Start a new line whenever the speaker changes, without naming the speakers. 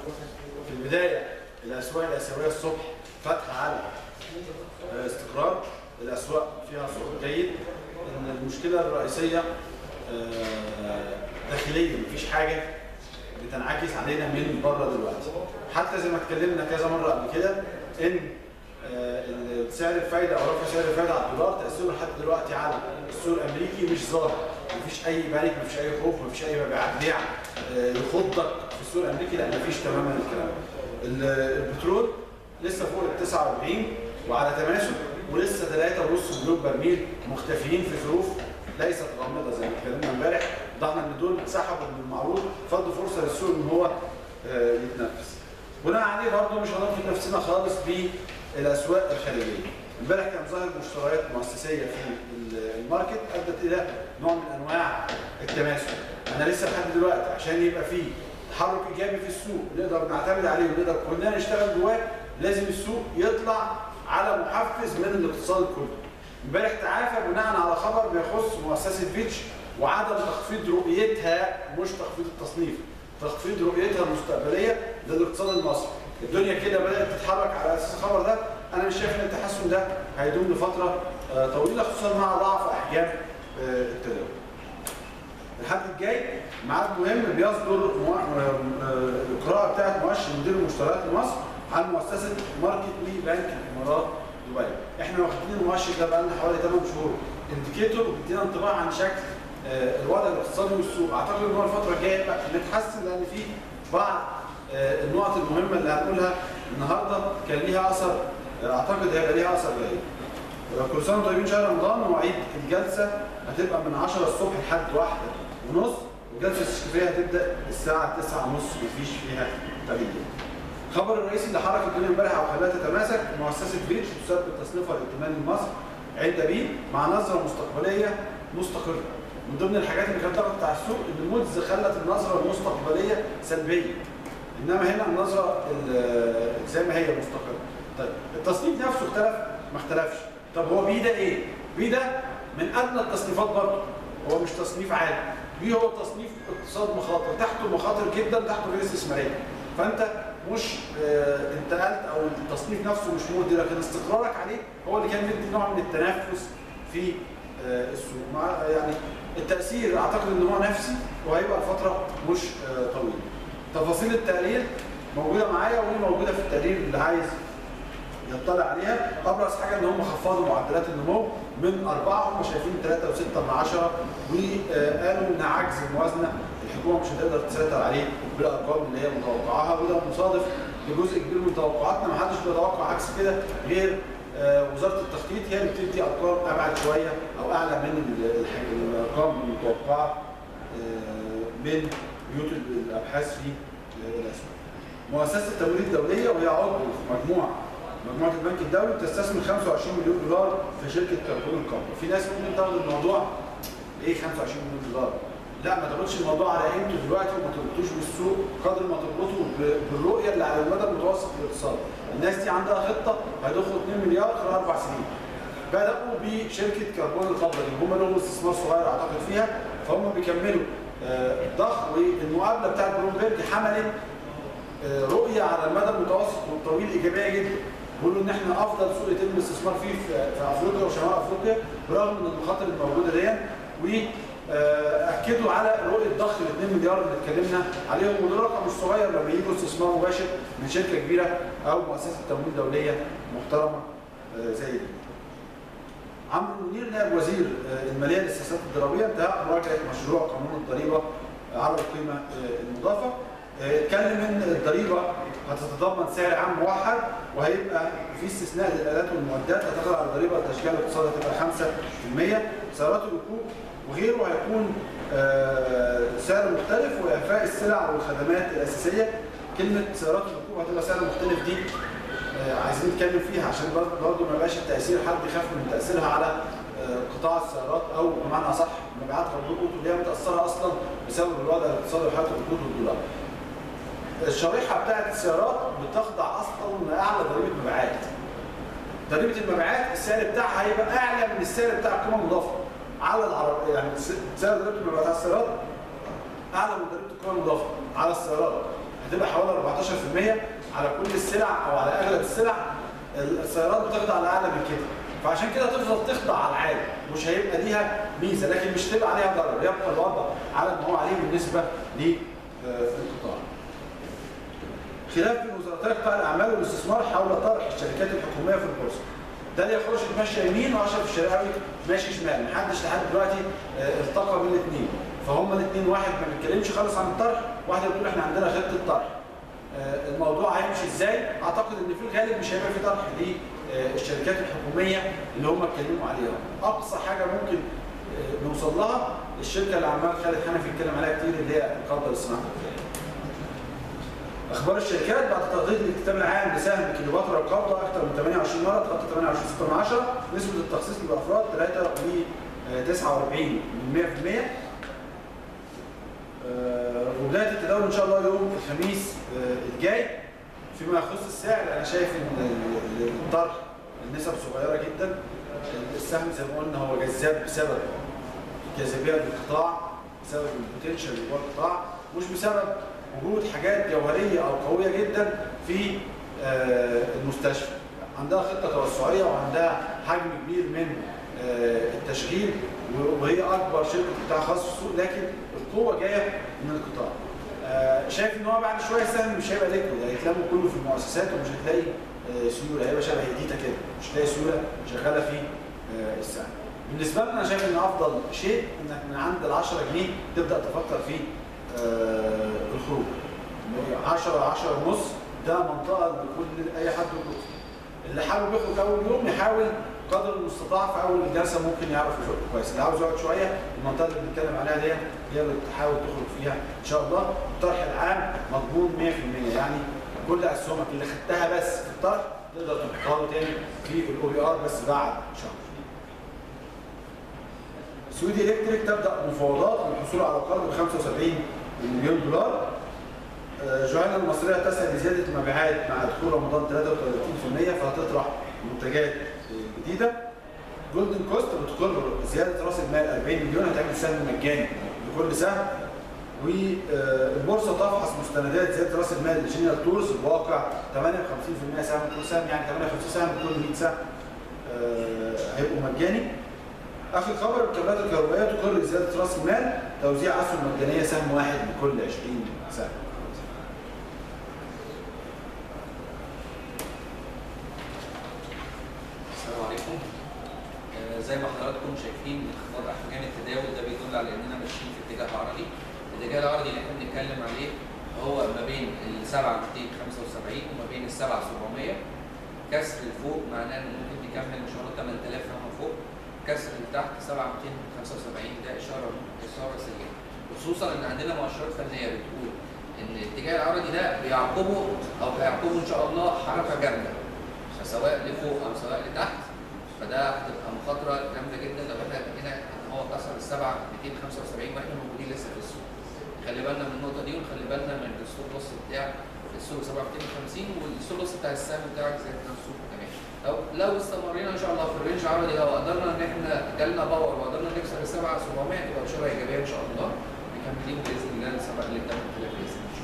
في البدايه الاسواق الاسيويه الصبح فاتحه على استقرار الاسواق فيها صوت جيد ان المشكله الرئيسيه آه، داخليه مفيش حاجه بتنعكس علينا من بره دلوقتي حتى زي ما اتكلمنا كذا مره قبل كده ان آه، سعر الفايده او رفع سعر الفايده على الدولار تاثيره لحد دلوقتي على السوق الامريكي مش ظاهر مفيش اي بانيك مفيش اي خوف مفيش اي مبيعات بيع آه، يخضك في السوق الامريكي لا مفيش تماما الكلام ده. ال- البترول لسه فوق ال 49 وعلى تماسك ولسه 3.5 مليون برميل مختفيين في ظروف ليست غامضه زي ما اتكلمنا امبارح ضمن ان دول سحبوا من المعروض فادوا فرصه للسوق ان هو آه، يتنفس. بناء عليه برضه مش هنربط نفسنا خالص بالاسواق الخارجيه. امبارح كان ظاهر مشتريات مؤسسيه في ال- الماركت ادت الى نوع من انواع التماسك. انا لسه لحد دلوقتي عشان يبقى فيه تحرك ايجابي في السوق نقدر نعتمد عليه ونقدر كلنا نشتغل جواه لازم السوق يطلع على محفز من الاقتصاد الكلي. امبارح تعافى بناء على خبر بيخص مؤسسه فيتش وعدم تخفيض رؤيتها مش تخفيض التصنيف تخفيض رؤيتها المستقبليه للاقتصاد المصري الدنيا كده بدات تتحرك على اساس الخبر ده انا مش شايف ان التحسن ده هيدوم لفتره آه، طويله خصوصا مع ضعف احجام آه، التداول الحد الجاي ميعاد مهم بيصدر مو- آه، آه، القراءه بتاعت مؤشر مدير المشتريات لمصر عن مؤسسه ماركت لي بنك الامارات دبي احنا واخدين المؤشر ده بقالنا حوالي 8 شهور انديكيتور بيدينا انطباع عن شكل آه، الوضع الاقتصادي والسوق اعتقد ان هو الفتره الجايه بقى نتحسن لان في بعض آه، النقط المهمه اللي هنقولها النهارده كان ليها اثر آه، اعتقد هيبقى ليها اثر جيد كل سنه وانتم طيبين شهر رمضان مواعيد الجلسه هتبقى من 10 الصبح لحد واحدة ونص والجلسه الاستشفائيه هتبدا الساعه 9 ونص مفيش فيها تغيير. الخبر الرئيسي اللي حرك الدنيا امبارح او خلاها تتماسك مؤسسه فيتش تثبت تصنيفها الائتماني لمصر عند بي مع نظره مستقبليه مستقره. من ضمن الحاجات اللي كانت ضغطت على السوق ان مودز خلت النظره المستقبليه سلبيه. انما هنا النظره ال- زي ما هي مستقره. طيب التصنيف نفسه اختلف ما اختلفش. طب هو بي ده ايه؟ بي ده من ادنى التصنيفات برضه هو مش تصنيف عادي بي هو تصنيف اقتصاد مخاطر تحته مخاطر جدا تحته غير استثماريه فانت مش آه، انتقلت او التصنيف نفسه مش مرضي لكن استقرارك عليه هو اللي كان مدي نوع من التنفس في آه، السوق مع يعني التاثير اعتقد ان هو نفسي وهيبقى لفتره مش آه، طويله تفاصيل التقرير موجوده معايا ودي موجوده في التقرير اللي عايز يطلع عليها ابرز حاجه ان هم خفضوا معدلات النمو من اربعه هم شايفين 3 و6 من 10 وقالوا ان عجز الموازنه الحكومه مش هتقدر تسيطر عليه بالارقام اللي هي متوقعاها وده مصادف لجزء كبير من توقعاتنا ما حدش بيتوقع عكس كده غير آه، وزاره التخطيط هي اللي بتدي ارقام ابعد شويه او اعلى من ال- الح- الارقام المتوقعه آه، من بيوت الابحاث في آه، الاسواق. مؤسسه التمويل الدوليه وهي عضو في مجموعه مجموعه البنك الدولي بتستثمر 25 مليون دولار في شركه كربون القمر. في ناس ممكن تاخد الموضوع ايه 25 مليون دولار؟ لا ما تاخدش الموضوع على قيمته دلوقتي وما تربطوش بالسوق قدر ما تربطه ب- بالرؤيه اللي على المدى المتوسط للاقتصاد. الناس دي عندها خطه هيضخوا 2 مليار خلال اربع سنين. بداوا بشركه كربون القبضه دي هم لهم استثمار صغير اعتقد فيها فهم بيكملوا آه، ضخ والمقابله بتاعت بلومبرج حملت آه، رؤيه على المدى المتوسط والطويل ايجابيه جدا بيقولوا ان احنا افضل سوق يتم الاستثمار فيه في في افريقيا وشمال افريقيا برغم من المخاطر الموجوده دي واكدوا على رؤيه ضخ ال 2 مليار اللي اتكلمنا عليهم وده رقم مش صغير لما يجوا استثمار مباشر من شركه كبيره او مؤسسه تمويل دوليه محترمه آه، زي دي. عمرو منير نائب وزير آه، الماليه للسياسات الضريبيه انتهى مراجعه مشروع قانون الضريبه آه، على القيمه آه، المضافه آه، اتكلم ان الضريبه هتتضمن سعر عام موحد وهيبقى في استثناء للالات والمعدات هتخضع للضريبه التشكيل الاقتصادي هتبقى 5% سيارات الركوب وغيره هيكون آه، سعر مختلف واعفاء السلع والخدمات الاساسيه كلمه سيارات الركوب هتبقى سعر مختلف دي آه، عايزين نتكلم فيها عشان برضه برضه ما يبقاش التاثير حد يخاف من تاثيرها على آه، قطاع السيارات او بمعنى اصح مبيعات الركود اللي هي متاثره اصلا بسبب الوضع الاقتصادي وحاله الركود والدولار. الشريحه بتاعت السيارات بتخضع اصلا لاعلى ضريبه مبيعات. ضريبه المبيعات السعر بتاعها هيبقى اعلى من السعر بتاع القيمه المضافه على العربيه يعني س- سعر ضريبه المبيعات على السيارات اعلى من ضريبه القيمه المضافه على السيارات هتبقى حوالي 14% على كل السلع او على اغلب السلع السيارات بتخضع على اعلى من كده فعشان كده تفضل تخضع على العالي مش هيبقى ليها ميزه لكن مش تبقى عليها ضرر يبقى الوضع على ما هو عليه بالنسبه للقطاع خلاف بين وزارتي قطاع الاعمال والاستثمار حول طرح الشركات الحكوميه في البورصه داليا خرش ماشيه يمين واشرف الشرقاوي ماشي شمال محدش لحد دلوقتي آه، التقى بين الاثنين فهم الاثنين واحد ما بيتكلمش خالص عن الطرح واحد بيقول احنا عندنا خطه طرح آه، الموضوع هيمشي ازاي اعتقد ان في الغالب مش هيبقى في طرح للشركات الحكوميه اللي هم اتكلموا عليها اقصى حاجه ممكن آه، نوصل لها الشركه اللي عمال خالد حنفي يتكلم عليها كتير اللي هي القابضه للصناعه الغذائيه اخبار الشركات بعد تغطيه الاكتتاب العام لسهم كيلوباترا القبضه اكثر من 28 مره تغطي 28 6 من 10 نسبه التخصيص للافراد 3 ل 49 من 100% آه، وبدايه التداول ان شاء الله يوم الخميس آه، الجاي فيما يخص السعر انا شايف ان ال- ال- الطرح النسب صغيره جدا السهم زي ما قلنا هو جذاب بسبب الجاذبيه للقطاع بسبب البوتنشال اللي جوه القطاع مش بسبب وجود حاجات جوهريه او قويه جدا في آه، المستشفى عندها خطه توسعيه وعندها حجم كبير من آه، التشغيل وهي اكبر شركه قطاع خاص في السوق لكن القوه جايه من القطاع آه، شايف ان هو بعد شويه السهم مش هيبقى ليكويد هيتلم كله في المؤسسات ومش هتلاقي آه، سيوله هيبقى شبه ايديتا كده مش هتلاقي سيوله شغاله في آه، السهم بالنسبه لنا انا شايف ان افضل شيء انك من عند ال 10 جنيه تبدا تفكر في آه، الخروج 10 10 ونص ده منطقه لكل اي حد يخرج اللي حابب يخرج اول يوم يحاول قدر المستطاع في اول الجلسه ممكن يعرف يخرج كويس اللي عاوز يقعد شويه المنطقه اللي بنتكلم عليها دي هي اللي تحاول تخرج فيها ان شاء الله الطرح العام مضمون 100% يعني كل اسهمك اللي خدتها بس في الطرح تقدر تحطها له تاني في الاو بي ار بس بعد شهر سويدي الكتريك تبدا مفاوضات للحصول على قرض ب 75 مليون دولار آه، جوهانا المصريه تسعى لزياده المبيعات مع دخول رمضان 33% فهتطرح منتجات آه، جديده جولدن كوست بتقر زياده راس المال 40 مليون هتعمل سهم مجاني لكل سهم والبورصه تفحص مستندات زياده راس المال لجنرال تورز بواقع 58% سهم كل سهم يعني 58 سهم كل 100 سهم آه، هيبقوا مجاني اخر خبر الكابلات الكهربائيه تقر زياده راس المال توزيع اسهم مجانيه سهم واحد لكل 20 سهم
السلام عليكم آه، زي ما حضراتكم شايفين انخفاض احجام التداول ده بيدل على اننا ماشيين في اتجاه عرضي الاتجاه العرضي اللي احنا بنتكلم عليه هو ما بين ال 7275 وما بين ال 7700 كسر لفوق معناه انه ممكن تكمل ان شاء الله 8000 فما فوق كسر لتحت 7275 ده اشاره اشاره سيئه خصوصا ان عندنا مؤشرات فنيه بتقول ان الاتجاه العرضي ده بيعقبه او هيعقبه ان شاء الله حركه جامده سواء لفوق او سواء لتحت فده هتبقى مخاطره جامده جدا لو احنا لقينا ان هو كسر السبعه 275 واحنا موجودين لسه في السوق. خلي بالنا من النقطه دي ونخلي بالنا من الستوب لوس بتاع السوق 7250 والستوب لوس بتاع السهم بتاعك زي بتاع السوق كمان. لو لو استمرينا ان شاء الله في الرينج عرضي ده وقدرنا ان احنا جالنا باور وقدرنا نكسر ال 7700 تبقى بشاره ايجابيه ان شاء الله مكملين باذن الله السبق اللي 8000 باذن الله.